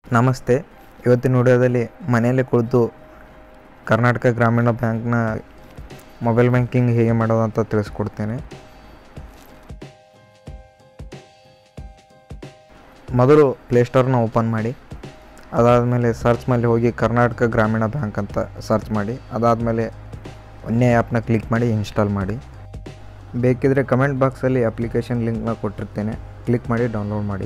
ನಮಸ್ತೆ ಇವತ್ತಿನ ವಿಡಿಯೋದಲ್ಲಿ ಮನೆಯಲ್ಲೇ ಕುಳಿತು ಕರ್ನಾಟಕ ಗ್ರಾಮೀಣ ಬ್ಯಾಂಕ್ನ ಮೊಬೈಲ್ ಬ್ಯಾಂಕಿಂಗ್ ಹೇಗೆ ಮಾಡೋದು ಅಂತ ತಿಳಿಸ್ಕೊಡ್ತೇನೆ ಮೊದಲು ಪ್ಲೇಸ್ಟೋರ್ನ ಓಪನ್ ಮಾಡಿ ಅದಾದಮೇಲೆ ಸರ್ಚ್ ಮೇಲೆ ಹೋಗಿ ಕರ್ನಾಟಕ ಗ್ರಾಮೀಣ ಬ್ಯಾಂಕ್ ಅಂತ ಸರ್ಚ್ ಮಾಡಿ ಅದಾದಮೇಲೆ ಒಂದೇ ಆ್ಯಪ್ನ ಕ್ಲಿಕ್ ಮಾಡಿ ಇನ್ಸ್ಟಾಲ್ ಮಾಡಿ ಬೇಕಿದ್ರೆ ಕಮೆಂಟ್ ಬಾಕ್ಸಲ್ಲಿ ಅಪ್ಲಿಕೇಶನ್ ಲಿಂಕ್ನ ಕೊಟ್ಟಿರ್ತೇನೆ ಕ್ಲಿಕ್ ಮಾಡಿ ಡೌನ್ಲೋಡ್ ಮಾಡಿ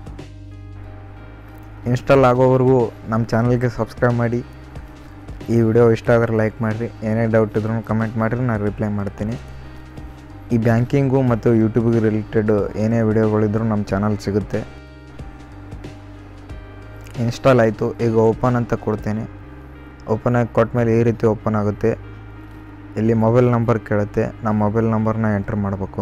ಇನ್ಸ್ಟಾಲ್ ಆಗೋವರೆಗೂ ನಮ್ಮ ಚಾನಲ್ಗೆ ಸಬ್ಸ್ಕ್ರೈಬ್ ಮಾಡಿ ಈ ವಿಡಿಯೋ ಇಷ್ಟ ಆದರೆ ಲೈಕ್ ಮಾಡಿರಿ ಏನೇ ಡೌಟ್ ಇದ್ರೂ ಕಮೆಂಟ್ ಮಾಡಿರಿ ನಾನು ರಿಪ್ಲೈ ಮಾಡ್ತೀನಿ ಈ ಬ್ಯಾಂಕಿಂಗು ಮತ್ತು ಯೂಟ್ಯೂಬಿಗೆ ರಿಲೇಟೆಡ್ ಏನೇ ವಿಡಿಯೋಗಳಿದ್ರೂ ನಮ್ಮ ಚಾನಲ್ ಸಿಗುತ್ತೆ ಇನ್ಸ್ಟಾಲ್ ಆಯಿತು ಈಗ ಓಪನ್ ಅಂತ ಕೊಡ್ತೇನೆ ಓಪನ್ ಆಗಿ ಕೊಟ್ಟ ಮೇಲೆ ಈ ರೀತಿ ಓಪನ್ ಆಗುತ್ತೆ ಇಲ್ಲಿ ಮೊಬೈಲ್ ನಂಬರ್ ಕೇಳುತ್ತೆ ನಮ್ಮ ಮೊಬೈಲ್ ನಂಬರ್ನ ಎಂಟ್ರ್ ಮಾಡಬೇಕು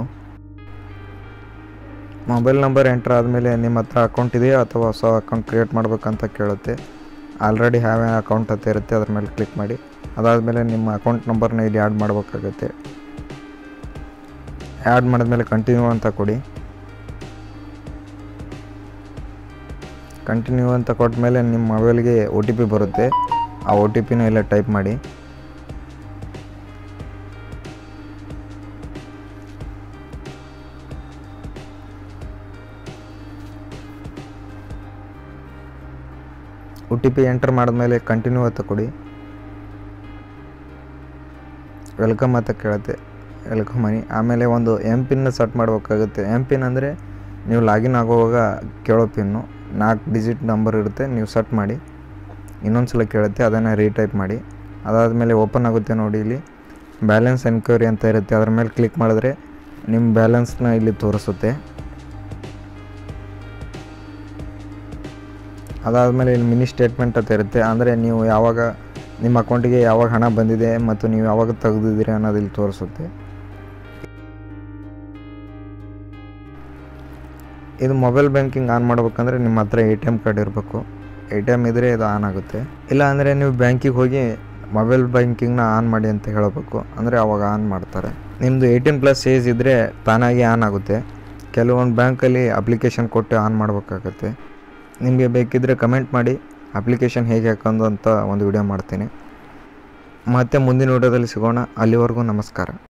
ಮೊಬೈಲ್ ನಂಬರ್ ಎಂಟ್ರ್ ಆದಮೇಲೆ ನಿಮ್ಮ ಹತ್ರ ಅಕೌಂಟ್ ಇದೆಯಾ ಅಥವಾ ಹೊಸ ಅಕೌಂಟ್ ಕ್ರಿಯೇಟ್ ಮಾಡಬೇಕಂತ ಕೇಳುತ್ತೆ ಆಲ್ರೆಡಿ ಹ್ಯಾವ್ ಎನ್ ಅಕೌಂಟ್ ಅಂತ ಇರುತ್ತೆ ಅದ್ರ ಮೇಲೆ ಕ್ಲಿಕ್ ಮಾಡಿ ಅದಾದಮೇಲೆ ನಿಮ್ಮ ಅಕೌಂಟ್ ನಂಬರ್ನ ಇಲ್ಲಿ ಆ್ಯಡ್ ಮಾಡಬೇಕಾಗುತ್ತೆ ಆ್ಯಡ್ ಮಾಡಿದ್ಮೇಲೆ ಕಂಟಿನ್ಯೂ ಅಂತ ಕೊಡಿ ಕಂಟಿನ್ಯೂ ಅಂತ ಕೊಟ್ಟ ಮೇಲೆ ನಿಮ್ಮ ಮೊಬೈಲ್ಗೆ ಒ ಟಿ ಪಿ ಬರುತ್ತೆ ಆ ಒ ಟಿ ಪಿನೂ ಇಲ್ಲೇ ಟೈಪ್ ಮಾಡಿ ಒ ಟಿ ಪಿ ಎಂಟರ್ ಮಾಡಿದ್ಮೇಲೆ ಕಂಟಿನ್ಯೂ ಅಂತ ಕೊಡಿ ವೆಲ್ಕಮ್ ಅಂತ ಕೇಳುತ್ತೆ ವೆಲ್ಕಮ್ ಮನಿ ಆಮೇಲೆ ಒಂದು ಎಮ್ ಪಿನ್ನ ಸೆಟ್ ಮಾಡಬೇಕಾಗುತ್ತೆ ಎಮ್ ಪಿನ್ ಅಂದರೆ ನೀವು ಲಾಗಿನ್ ಆಗುವಾಗ ಕೇಳೋ ಪಿನ್ನು ನಾಲ್ಕು ಡಿಜಿಟ್ ನಂಬರ್ ಇರುತ್ತೆ ನೀವು ಸೆಟ್ ಮಾಡಿ ಇನ್ನೊಂದು ಸಲ ಕೇಳುತ್ತೆ ಅದನ್ನು ರೀಟೈಪ್ ಮಾಡಿ ಅದಾದಮೇಲೆ ಓಪನ್ ಆಗುತ್ತೆ ನೋಡಿ ಇಲ್ಲಿ ಬ್ಯಾಲೆನ್ಸ್ ಎನ್ಕ್ವೈರಿ ಅಂತ ಇರುತ್ತೆ ಅದ್ರ ಮೇಲೆ ಕ್ಲಿಕ್ ಮಾಡಿದ್ರೆ ನಿಮ್ಮ ಬ್ಯಾಲೆನ್ಸ್ನ ಇಲ್ಲಿ ತೋರಿಸುತ್ತೆ ಅದಾದಮೇಲೆ ಇಲ್ಲಿ ಮಿನಿ ಸ್ಟೇಟ್ಮೆಂಟ್ ಅಂತ ಇರುತ್ತೆ ಅಂದರೆ ನೀವು ಯಾವಾಗ ನಿಮ್ಮ ಅಕೌಂಟಿಗೆ ಯಾವಾಗ ಹಣ ಬಂದಿದೆ ಮತ್ತು ನೀವು ಯಾವಾಗ ತೆಗೆದಿದ್ದೀರಿ ಅನ್ನೋದು ಇಲ್ಲಿ ತೋರಿಸುತ್ತೆ ಇದು ಮೊಬೈಲ್ ಬ್ಯಾಂಕಿಂಗ್ ಆನ್ ಮಾಡ್ಬೇಕಂದ್ರೆ ನಿಮ್ಮ ಹತ್ರ ಎ ಟಿ ಎಮ್ ಕಾರ್ಡ್ ಇರಬೇಕು ಎ ಟಿ ಎಮ್ ಇದ್ದರೆ ಇದು ಆನ್ ಆಗುತ್ತೆ ಇಲ್ಲ ಅಂದರೆ ನೀವು ಬ್ಯಾಂಕಿಗೆ ಹೋಗಿ ಮೊಬೈಲ್ ಬ್ಯಾಂಕಿಂಗ್ನ ಆನ್ ಮಾಡಿ ಅಂತ ಹೇಳಬೇಕು ಅಂದರೆ ಅವಾಗ ಆನ್ ಮಾಡ್ತಾರೆ ನಿಮ್ಮದು ಏಯ್ಟೀನ್ ಪ್ಲಸ್ ಏಜ್ ಇದ್ದರೆ ತಾನಾಗಿ ಆನ್ ಆಗುತ್ತೆ ಕೆಲವೊಂದು ಬ್ಯಾಂಕಲ್ಲಿ ಅಪ್ಲಿಕೇಶನ್ ಕೊಟ್ಟು ಆನ್ ಮಾಡಬೇಕಾಗತ್ತೆ ನಿಮಗೆ ಬೇಕಿದ್ದರೆ ಕಮೆಂಟ್ ಮಾಡಿ ಅಪ್ಲಿಕೇಶನ್ ಹೇಗೆ ಹಾಕೋದು ಅಂತ ಒಂದು ವಿಡಿಯೋ ಮಾಡ್ತೀನಿ ಮತ್ತೆ ಮುಂದಿನ ವಿಡಿಯೋದಲ್ಲಿ ಸಿಗೋಣ ಅಲ್ಲಿವರೆಗೂ ನಮಸ್ಕಾರ